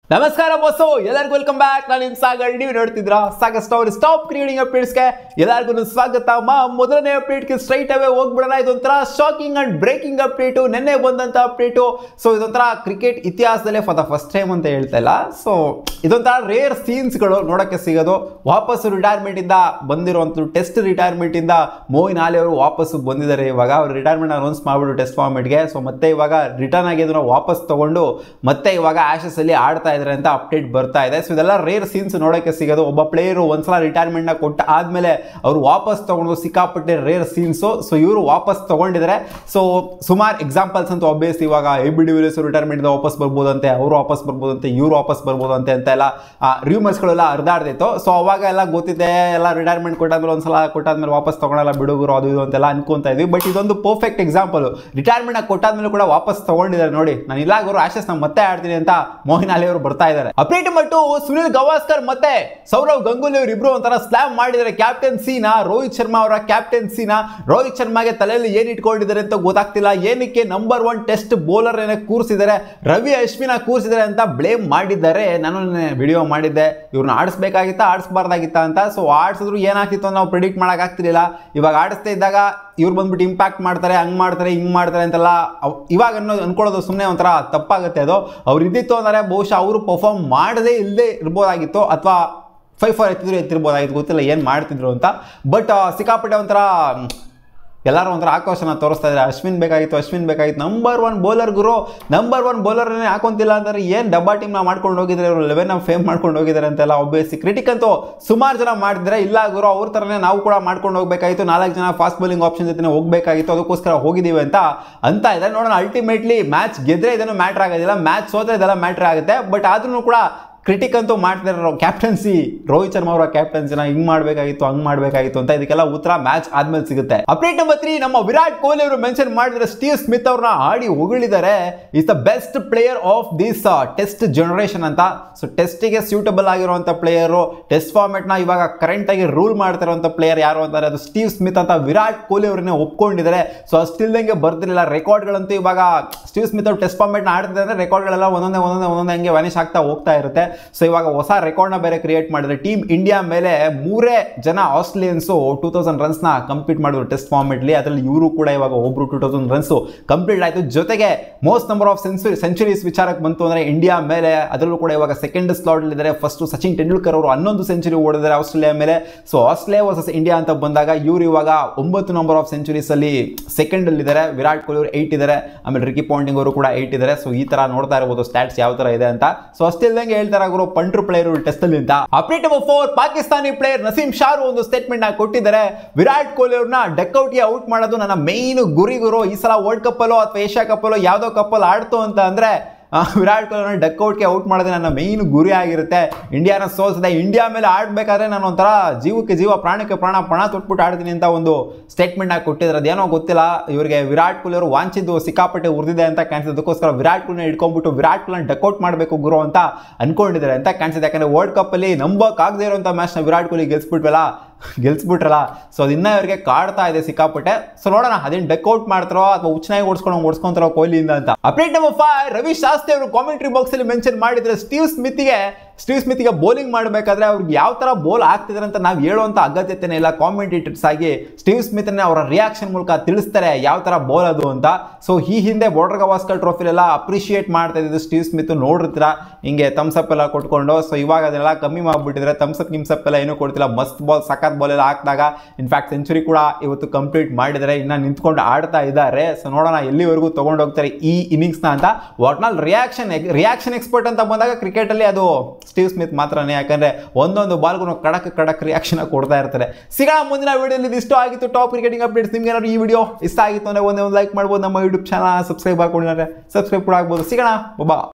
ನಮಸ್ಕಾರ ಬಸ್ಸು ಎಲ್ಲರಿಗೂ welcome back ನಾನು ನಿಮ್ ಸಾಗರ್ ನೀವು ನೋಡ್ತಿದ್ರ ಸಾಗರ್ ಸ್ಟೋರಿ ಸ್ಟಾಪ್ ಕ್ರಿಯೇಟಿಂಗ್ ಅಪ್ಡೇಟ್ಸ್ಗೆ ಎಲ್ಲರಿಗೂ ಸ್ವಾಗತ ಮಾ ಮೊದಲನೇ ಅಪ್ಡೇಟ್ಗೆ ಸ್ಟ್ರೈಟ್ ಅವೇ ಹೋಗ್ಬಿಡೋಣ ಇದೊಂಥರ ಶಾಕಿಂಗ್ ಅಂಡ್ ಬ್ರೇಕಿಂಗ್ ಅಪ್ಡೇಟು ನಿನ್ನೆ ಬಂದಂತ ಅಪ್ಡೇಟು ಸೊ ಇದೊಂಥರ ಕ್ರಿಕೆಟ್ ಇತಿಹಾಸದಲ್ಲೇ ಫಾರ್ ದ ಫಸ್ಟ್ ಟೈಮ್ ಅಂತ ಹೇಳ್ತಾ ಇಲ್ಲ ಸೊ ಇದೊಂಥರ ರೇರ್ ಸೀನ್ಸ್ಗಳು ನೋಡೋಕ್ಕೆ ಸಿಗೋದು ವಾಪಸ್ಸು ರಿಟೈರ್ಮೆಂಟ್ ಇಂದ ಬಂದಿರುವಂಥ ಟೆಸ್ಟ್ ರಿಟೈರ್ಮೆಂಟ್ ಇಂದ ಮೋಹಿನ್ ಆಲಿ ಅವರು ವಾಪಸ್ಸು ಬಂದಿದ್ದಾರೆ ಇವಾಗ ಅವ್ರು ರಿಟೈರ್ಮೆಂಟ್ ಅನೌನ್ಸ್ ಮಾಡ್ಬಿಟ್ಟು ಟೆಸ್ಟ್ ಫಾರ್ಮೆಟ್ಗೆ ಸೊ ಮತ್ತೆ ಇವಾಗ ರಿಟರ್ನ್ ಆಗಿದ್ದನ್ನ ವಾಪಸ್ ತಗೊಂಡು ಮತ್ತೆ ಇವಾಗ ಆಶಸ್ ಅಲ್ಲಿ ಆಡ್ತಾ ಇದ್ದಾರೆ ಅಂತ ಅಪ್ಡೇಟ್ ಬರ್ತಾ ಇದೆ ಸೊ ಇದೆಲ್ಲ ರೇರ್ ಸೀನ್ಸ್ ನೋಡೋಕೆ ಸಿಗೋದು ಒಬ್ಬ ಪ್ಲೇಯರು ಒಂದ್ಸಲ ರಿಟೈರ್ಮೆಂಟ್ ನ ಕೊಟ್ಟ ಆದ್ಮೇಲೆ ಅವರು ವಾಪಸ್ ತಗೊಂಡು ಸಿಕ್ಕಾಪಟ್ಟೆ ರೇರ್ ಸೀನ್ಸು ಸೊ ಇವರು ವಾಪಸ್ ತಗೊಂಡಿದ್ದಾರೆ ಸೊ ಸುಮಾರು ಎಕ್ಸಾಂಪಲ್ಸ್ ಅಂತ ಒಬ್ಬಿಯಸ್ ಇವಾಗ ಎ ಬಿ ಡಿವಿಲಿಯರ್ಸ್ ರಿಟೈರ್ಮೆಂಟ್ ವಾಪಸ್ ಬರ್ಬೋದಂತೆ ಅವರು ವಾಪಸ್ ಬರ್ಬೋದಂತೆ ಇವ್ರು ವಾಪಸ್ ಬರ್ಬೋದಂತೆ ಅಂತ ಎಲ್ಲ ರೂಮರ್ಸ್ಗಳೆಲ್ಲ ಹರಿದಾಡ್ದಿತ್ತು ಸೊ ಅವಾಗ ಎಲ್ಲ ಗೊತ್ತಿದೆ ಎಲ್ಲ ರಿಟೈರ್ಮೆಂಟ್ ಕೊಟ್ಟಾದ್ಮೇಲೆ ಒಂದ್ಸಲ ಕೊಟ್ಟಾದ್ಮೇಲೆ ವಾಪಸ್ ತಗೊಳಲ್ಲ ಬಿಡುಗರು ಅದು ಇದು ಅಂತೆಲ್ಲ ಅನ್ಕೊಂತ ಇದ್ವಿ ಬಟ್ ಇದೊಂದು ಪರ್ಫೆಕ್ಟ್ ಎಕ್ಸಾಂಪಲ್ ರಿಟೈರ್ಮೆಂಟ್ ಕೊಟ್ಟಾದ್ಮೇಲೆ ಕೂಡ ವಾಪಸ್ ತಗೊಂಡಿದ್ದಾರೆ ನೋಡಿ ನಾನು ಇಲ್ಲ ಗುರು ಆಶಸ್ ನಾನು ಮತ್ತೆ ಆಡ್ತೀನಿ ಅಂತ ಮೋಹಿನ್ ಅಲಿ ಅವರು ಬರ್ತಾ ಇದ್ದಾರೆ ಅಪ್ಡೇಟ್ ಮಟ್ಟು ಸುನಿಲ್ ಗವಾಸ್ಕರ್ ಮತ್ತೆ ಸೌರವ್ ಗಂಗೂಲಿ ಅವರು ಇಬ್ರು ಒಂಥರ ಸ್ಲಾಮ್ ಮಾಡಿದ್ದಾರೆ ಕ್ಯಾಪ್ಟನ್ಸಿನ ರೋಹಿತ್ ಶರ್ಮಾ ಅವರ ಕ್ಯಾಪ್ಟನ್ಸಿನ ರೋಹಿತ್ ಶರ್ಮಾಗೆ ತಲೆಯಲ್ಲಿ ಏನ್ ಇಟ್ಕೊಂಡಿದ್ದಾರೆ ಅಂತ ಗೊತ್ತಾಗ್ತಿಲ್ಲ ಏನಕ್ಕೆ ನಂಬರ್ ಒನ್ ಟೆಸ್ಟ್ ಬೌಲರ್ ಏನೇ ಕೂರಿಸಿದ್ದಾರೆ ರವಿ ಅಶ್ವಿನ ಕೂರಿಸಿದ್ದಾರೆ ಅಂತ ಬ್ಲೇಮ್ ಮಾಡಿದ್ದಾರೆ ನಾನು ವಿಡಿಯೋ ಮಾಡಿದ್ದೆ ಇವ್ರನ್ನ ಆಡಿಸ್ಬೇಕಾಗಿತ್ತಾ ಆಡಿಸ್ಬಾರ್ದಾಗಿತ್ತಾ ಅಂತ ಸೊ ಆಡಿಸಿದ್ರು ಏನಾಗ್ತಿತ್ತು ಅಂತ ನಾವು ಪ್ರಿಡಿಕ್ಟ್ ಮಾಡೋಕ್ಕಾಗ್ತಿರ್ಲಿಲ್ಲ ಇವಾಗ ಆಡಿಸ್ತಾ ಇದ್ದಾಗ ಇವ್ರು ಬಂದ್ಬಿಟ್ಟು ಇಂಪ್ಯಾಕ್ಟ್ ಮಾಡ್ತಾರೆ ಹಂಗೆ ಮಾಡ್ತಾರೆ ಹಿಂಗೆ ಮಾಡ್ತಾರೆ ಅಂತೆಲ್ಲ ಅವ್- ಇವಾಗ ಅನ್ನೋ ಅನ್ಕೊಳ್ಳೋದು ಸುಮ್ಮನೆ ಒಂಥರ ತಪ್ಪಾಗುತ್ತೆ ಅದು ಅವ್ರು ಇದ್ದಿತ್ತು ಅಂದರೆ ಬಹುಶಃ ಅವರು ಪರ್ಫಾರ್ಮ್ ಮಾಡದೇ ಇಲ್ಲದೆ ಇರ್ಬೋದಾಗಿತ್ತು ಅಥವಾ ಫೈವ್ ಫೋರ್ ಎತ್ತಿದ್ರು ಎತ್ತಿರ್ಬೋದಾಗಿತ್ತು ಗೊತ್ತಿಲ್ಲ ಏನು ಮಾಡ್ತಿದ್ರು ಅಂತ ಬಟ್ ಸಿಕ್ಕಾಪಟ್ಟೆ ಒಂಥರ ಮ್, ಎಲ್ಲರೂ ಒಂಥರ ಆಕ್ರೋಶನ ತೋರಿಸ್ತಾ ಇದ್ದಾರೆ ಅಶ್ವಿನ್ ಬೇಕಾಗಿತ್ತು ಅಶ್ವಿನ್ ಬೇಕಾಗಿತ್ತು ನಂಬರ್ ಒನ್ ಬೌಲರ್ ಗುರು ನಂಬರ್ ಒನ್ ಬೌಲರ್ನೇ ಹಾಕೊಂತಿಲ್ಲ ಅಂದರೆ ಏನು ಡಬ್ಬಾ ಟೀಮ್ನ ಮಾಡ್ಕೊಂಡು ಹೋಗಿದ್ದಾರೆ ಅವರು ಲೆವೆನ್ ಫೇಮ್ ಮಾಡ್ಕೊಂಡು ಹೋಗಿದ್ದಾರೆ ಅಂತೆಲ್ಲ ಒಬ್ಬಿಯಸ್ಲಿ ಕ್ರಿಟಿಕ್ ಅಂತೂ ಸುಮಾರು ಜನ ಮಾಡಿದ್ರೆ ಇಲ್ಲ ಗುರು ಅವ್ರ ಥರನೇ ನಾವು ಕೂಡ ಮಾಡ್ಕೊಂಡು ಹೋಗ್ಬೇಕಾಗಿತ್ತು ನಾಲ್ಕು ಜನ ಫಾಸ್ಟ್ ಬೌಲಿಂಗ್ ಆಪ್ಷನ್ ಜೊತೆ ಹೋಗಬೇಕಾಗಿತ್ತು ಅದಕ್ಕೋಸ್ಕರ ಹೋಗಿದ್ದೀವಿ ಅಂತ ಅಂತ ಇದೆ ನೋಡೋಣ ಅಲ್ಟಿಮೇಟ್ಲಿ ಮ್ಯಾಚ್ ಗೆದ್ರೆ ಇದನ್ನು ಮ್ಯಾಟ್ರ್ ಆಗೋದಿಲ್ಲ ಮ್ಯಾಚ್ ಸೋತ್ರೆ ಇದೆಲ್ಲ ಮ್ಯಾಟ್ರ್ ಆಗುತ್ತೆ ಬಟ್ ಆದ್ರೂ ಕೂಡ ಕ್ರಿಟಿಕ್ ಅಂತೂ ಮಾಡ್ತಿರೋ ಕ್ಯಾಪ್ಟನ್ಸಿ ರೋಹಿತ್ ಶರ್ಮಾ ಅವರ ಕ್ಯಾಪ್ಟನ್ಸಿನ ಹಿಂಗ್ ಮಾಡಬೇಕಾಗಿತ್ತು ಹಂಗ್ ಮಾಡಬೇಕಾಗಿತ್ತು ಅಂತ ಇದಕ್ಕೆಲ್ಲ ಉತ್ತರ ಮ್ಯಾಚ್ ಆದ್ಮೇಲೆ ಸಿಗುತ್ತೆ ಅಪ್ಡೇಟ್ ನಂಬರ್ ತ್ರೀ ನಮ್ಮ ವಿರಾಟ್ ಕೊಹ್ಲಿ ಅವರು ಮೆನ್ಷನ್ ಮಾಡಿದ್ರೆ ಸ್ಟೀವ್ ಸ್ಮಿತ್ ಅವ್ರನ್ನ ಆಡಿ ಹೊಗಳಿದ್ದಾರೆ is the best player of this test generation ಅಂತ ಸೊ ಟೆಸ್ಟಿಗೆ ಸ್ಯೂಟಬಲ್ ಆಗಿರುವಂಥ ಪ್ಲೇಯರು ಟೆಸ್ಟ್ ಫಾರ್ಮೆಟ್ನ ಇವಾಗ ಕರೆಂಟ್ ಆಗಿ ರೂಲ್ ಮಾಡ್ತಿರುವಂಥ ಪ್ಲೇಯರ್ ಯಾರು ಅಂತಾರೆ ಅದು ಸ್ಟೀವ್ ಸ್ಮಿತ್ ಅಂತ ವಿರಾಟ್ ಕೊಹ್ಲಿ ಅವ್ರನ್ನೇ ಒಪ್ಕೊಂಡಿದ್ದಾರೆ ಸೊ ಅಷ್ಟಿಲ್ದಂಗೆ ಬರ್ತಿರಲಿಲ್ಲ ರೆಕಾರ್ಡ್ಗಳಂತೂ ಇವಾಗ ಸ್ಟೀವ್ ಸ್ಮಿತ್ ಅವ್ರು ಟೆಸ್ಟ್ ಫಾರ್ಮೆಟ್ನ ಆಡ್ತಿದ್ದಾರೆ ಅಂದ್ರೆ ರೆಕಾರ್ಡ್ಗಳೆಲ್ಲ ಒಂದೊಂದೇ ಒಂದೊಂದೇ ಒಂದೊಂದೇ ಹಂಗೆ ವ್ಯಾನಿಶ್ ಆಗ್ತಾ ಹೋಗ್ತಾ ಇರುತ್ತೆ ಸೊ ಇವಾಗ ಹೊಸ ರೆಕಾರ್ಡ್ನ ಬೇರೆ ಕ್ರಿಯೇಟ್ ಮಾಡಿದ್ರೆ ಟೀಮ್ ಇಂಡಿಯಾ ಮೇಲೆ ಮೂರೇ ಜನ ಆಸ್ಟ್ರೇಲಿಯನ್ಸು ಟೂ ತೌಸಂಡ್ ರನ್ಸ್ನ ಕಂಪ್ಲೀಟ್ ಮಾಡಿದ್ರು ಟೆಸ್ಟ್ ಫಾರ್ಮೆಟ್ಲಿ ಅದರಲ್ಲಿ ಇವರು ಕೂಡ ಇವಾಗ ಒಬ್ರು ಟೂ ತೌಸಂಡ್ ರನ್ಸು ಕಂಪ್ಲೀಟ್ ಆಯಿತು ಜೊತೆಗೆ most number of century centuries ವಿಚಾರಕ್ಕೆ ಬಂತು ಅಂದರೆ ಇಂಡಿಯಾ ಮೇಲೆ ಅದರಲ್ಲೂ ಕೂಡ ಇವಾಗ ಸೆಕೆಂಡ್ ಸ್ಲಾಟಲ್ಲಿದ್ದಾರೆ ಫಸ್ಟು ಸಚಿನ್ ತೆಂಡೂಲ್ಕರ್ ಅವರು ಹನ್ನೊಂದು ಸೆಂಚುರಿ ಓಡಿದ್ದಾರೆ ಆಸ್ಟ್ರೇಲಿಯಾ ಮೇಲೆ ಸೊ ಆಸ್ಟ್ರೇಲಿಯಾ ವರ್ಸಸ್ ಇಂಡಿಯಾ ಅಂತ ಬಂದಾಗ ಇವರು ಇವಾಗ ಒಂಬತ್ತು ನಂಬರ್ ಆಫ್ ಸೆಂಚುರೀಸಲ್ಲಿ ಸೆಕೆಂಡಲ್ಲಿದ್ದಾರೆ ವಿರಾಟ್ ಕೊಹ್ಲಿ ಅವರು ಏಯ್ಟ್ ಇದ್ದಾರೆ ಆಮೇಲೆ ರಿಕಿ ಪಾಂಟಿಂಗ್ ಅವರು ಕೂಡ ಏಯ್ಟ್ ಇದ್ದಾರೆ ಸೊ ಈ ತರ ನೋಡ್ತಾ ಇರಬಹುದು ಸ್ಟ್ಯಾಟ್ಸ್ ಯಾವ ತರ ಇದೆ ಅಂತ ಸೊ ಅಷ್ಟಿಲ್ದಂಗೆ ಹೇಳ್ತಾರೆ ಗುರು ಪಂಟ್ರು ಪ್ಲೇಯರ್ ಟೆಸ್ಟ್ ಅಲ್ಲಿ ಅಂತ update number four Pakistani player Naseem Shah ಒಂದು ಸ್ಟೇಟ್ಮೆಂಟ್ ನ ಕೊಟ್ಟಿದ್ದಾರೆ ವಿರಾಟ್ ಕೊಹ್ಲಿ ಅವ್ರನ್ನ ಡಕ್ಔಟ್ಗೆ ಔಟ್ ಮಾಡೋದು ನನ್ನ ಮೈನ್ ಗುರಿ ಗುರು ಈ ಸಲ ವರ್ಲ್ಡ್ ಕಪ್ ಅಲ್ಲೋ ಅಥವಾ ಏಷ್ಯಾ ಕಪ್ ಅಲ್ಲೋ ಯಾವ್ದೋ ಕಪ್ ಅಲ್ಲಿ ಆಡ್ತು ಅಂತ ಅಂದ್ರೆ ಆ, ವಿರಾಟ್ ಕೊಹ್ಲಿ ಡಕ್ಔಟ್ಗೆ ಔಟ್ ಮಾಡೋದೇ ನನ್ನ ಮೈನ್ ಗುರಿ ಆಗಿರುತ್ತೆ ಇಂಡಿಯಾನ ಸೋಲ್ಸದೆ ಇಂಡಿಯಾ ಮೇಲೆ ಆಡಬೇಕಾದ್ರೆ ನಾನು ಒಂಥರ ಜೀವಕ್ಕೆ ಜೀವ ಪ್ರಾಣಕ್ಕೆ ಪ್ರಾಣ ಪಣ ತೊಟ್ಬಿಟ್ಟು ಆಡ್ತೀನಿ ಅಂತ ಒಂದು ಸ್ಟೇಟ್ಮೆಂಟ್ ಆಗಿ ಕೊಟ್ಟಿದ್ರು ಅದೇನೋ ಗೊತ್ತಿಲ್ಲ ಇವರಿಗೆ ವಿರಾಟ್ ಕೊಹ್ಲಿ ಅವರು ವಾಂಚಿದ್ದು ಸಿಕ್ಕಾಪಟ್ಟೆ ಉರಿದಿದೆ ಅಂತ ಕಾಣಿಸಿದೆ ಅದಕ್ಕೋಸ್ಕರ ವಿರಾಟ್ ಕೊಹ್ಲಿ ಇಟ್ಕೊಂಡ್ಬಿಟ್ಟು ವಿರಾಟ್ ಕೊಹ್ಲಿ ಡಕ್ಔಟ್ ಮಾಡಬೇಕು ಗುರು ಅಂತ ಅನ್ಕೊಂಡಿದ್ದಾರೆ ಅಂತ ಕಾಣಿಸಿದೆ ಯಾಕಂದ್ರೆ ವರ್ಲ್ಡ್ ಕಪ್ ಅಲ್ಲಿ ನಂಬೋಕ್ಕಾಗದೇ ಇರುವಂಥ ಮ್ಯಾಚ್ನ ವಿರಾಟ್ ಕೊಹ್ಲಿ ಗೆಲ್ಸ್ಬಿಟ್ವಲ್ಲ ಗೆಲ್ಸ್ಬಿಟ್ರಲ್ಲ ಸೊ ಅದನ್ನ ಇವರಿಗೆ ಕಾಡ್ತಾ ಇದೆ ಸಿಕ್ಕಾಪಟ್ಟೆ ಸೊ ನೋಡೋಣ ಅದೇನು ಡಕ್ಔಟ್ ಮಾಡ್ತಾರೋ ಅಥವಾ ಉಚ್ಚನಾಗಿ ಓಡಿಸ್ಕೊಂಡು ಓಡಿಸ್ಕೊಂತಾರೋ ಕೊಹ್ಲಿಯಿಂದ ಅಂತ update number five Ravi Shastri ಅವರು ಕಾಮೆಂಟ್ರಿ ಬಾಕ್ಸ್ ಅಲ್ಲಿ ಮೆನ್ಷನ್ ಮಾಡಿದ್ರೆ ಸ್ಟೀವ್ ಸ್ಮಿತ್ಗೆ ಸ್ಟೀವ್ ಸ್ಮಿತ್ಗೆ ಬೌಲಿಂಗ್ ಮಾಡಬೇಕಾದ್ರೆ ಅವ್ರಿಗೆ ಯಾವ ತರ ಬೋಲ್ ಆಗ್ತಿದ್ದಾರೆ ಅಂತ ನಾವು ಹೇಳುವಂತ ಅಗತ್ಯತೆನೇ ಇಲ್ಲ ಕಾಮೆಂಟೇಟರ್ಸ್ ಆಗಿ ಸ್ಟೀವ್ ಸ್ಮಿತ್ನ ಅವರ ರಿಯಾಕ್ಷನ್ ಮೂಲಕ ತಿಳಿಸ್ತಾರೆ ಯಾವ ತರ ಬೋಲ್ ಅದು ಅಂತ ಸೊ ಈ ಹಿಂದೆ ಬಾರ್ಡರ್ ಗವಾಸ್ಕರ್ ಟ್ರೋಫಿಲೆಲ್ಲ ಅಪ್ರಿಷಿಯೇಟ್ ಮಾಡ್ತಾ ಇದ್ದು ಸ್ಟೀವ್ ಸ್ಮಿತ್ ನೋಡಿರ್ತೀರ ಹಿಂಗೆ ಥಮ್ಸಪ್ ಎಲ್ಲ ಕೊಟ್ಕೊಂಡು ಸೊ ಇವಾಗ ಅದೆಲ್ಲ ಕಮ್ಮಿ ಮಾಡಿಬಿಟ್ಟಿದ್ರೆ ಥಮ್ಸಪ್ ಗಿಮ್ಸಪ್ ಎಲ್ಲ ಏನೂ ಕೊಡ್ತಿಲ್ಲ ಮಸ್ತ್ ಬಾಲ್ ಸಖತ್ ಬಾಲ್ ಎಲ್ಲ ಹಾಕಿದಾಗ ಇನ್ಫ್ಯಾಕ್ಟ್ ಸೆಂಚುರಿ ಕೂಡ ಇವತ್ತು ಕಂಪ್ಲೀಟ್ ಮಾಡಿದರೆ ಇನ್ನು ನಿಂತ್ಕೊಂಡು ಆಡ್ತಾ ಇದ್ದಾರೆ ಸೊ ನೋಡೋಣ ಎಲ್ಲಿವರೆಗೂ ತಗೊಂಡು ಹೋಗ್ತಾರೆ ಈ ಇನ್ನಿಂಗ್ಸ್ನ ಅಂತ ಒಟ್ನಲ್ಲಿ ರಿಯಾಕ್ಷನ್ ರಿಯಾಕ್ಷನ್ ಎಕ್ಸ್ಪರ್ಟ್ ಅಂತ ಬಂದಾಗ ಕ್ರಿಕೆಟಲ್ಲಿ ಅದು ಸ್ಟೀವ್ ಸ್ಮಿತ್ ಮಾತ್ರನೇ ಯಾಕಂದ್ರೆ ಒಂದೊಂದು ಬಾಲ್ಗೂ ಕಡಕ್ ಕಡಕ್ ರಿಯಾಕ್ಷನ್ ಕೊಡ್ತಾ ಇರ್ತಾರೆ ಸಿಗೋಣ ಮುಂದಿನ ವಿಡಿಯೋಲಿ ಇಷ್ಟು ಆಗಿತ್ತು ಟಾಪ್ ಕ್ರಿಕೆಟಿಂಗ್ ಅಪ್ಡೇಟ್ಸ್ ನಿಮ್ಗೆ ಏನಾದ್ರು ಈ ವಿಡಿಯೋ ಇಷ್ಟ ಆಗಿತ್ತು ಅಂದರೆ ಒಂದೇ ಒಂದು ಲೈಕ್ ಮಾಡ್ಬೋದು ನಮ್ಮ ಯೂಟ್ಯೂಬ್ ಚಾನಲ್ ಸಬ್ಸ್ಕ್ರೈಬ್ ಹಾಕೊಂಡಿದ್ದಾರೆ ಸಬ್ಸ್ಕ್ರೈಬ್ ಕೂಡ ಆಗ್ಬೋದು ಸಿಗೋಣ ಬಾ